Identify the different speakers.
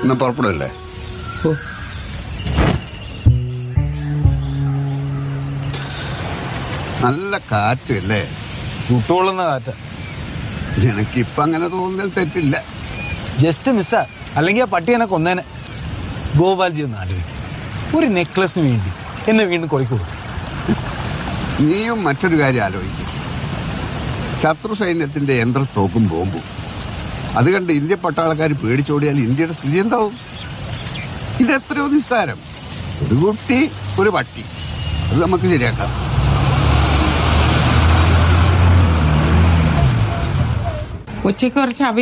Speaker 1: എന്നാ പുറപ്പെടല്ലേ
Speaker 2: ഓ
Speaker 1: നല്ല കാറ്റ് അല്ലേ
Speaker 2: വിട്ടുകൊള്ളുന്ന കാറ്റ
Speaker 1: നിനക്കിപ്പൊ അങ്ങനെ തോന്നുന്നതിൽ തെറ്റില്ല
Speaker 2: ജസ്റ്റ് മിസ്സാ അല്ലെങ്കിൽ ആ പട്ടി എന്നെ കൊന്നേനെ ഗോപാൽജി ഒന്ന് ആലോചിക്കും ഒരു നെക്ലസിന് വേണ്ടി എന്നെ വീണ്ടും കൊയ്ക്കൊടു
Speaker 1: നീയും മറ്റൊരു കാര്യം ആലോചിക്കും ശത്രു സൈന്യത്തിന്റെ യന്ത്രത്തോക്കും ബോംബും അത് കണ്ട് ഇന്ത്യ പട്ടാളക്കാർ പേടിച്ചോടിയാൽ ഇന്ത്യയുടെ സ്ഥിതി എന്താവും ഇതെത്രയോ നിസ്സാരം ഒരു കുട്ടി ഒരു പട്ടി അത് നമുക്ക് ശരിയാക്കാം
Speaker 3: ഉച്ചയ്ക്ക് കുറച്ച് അവ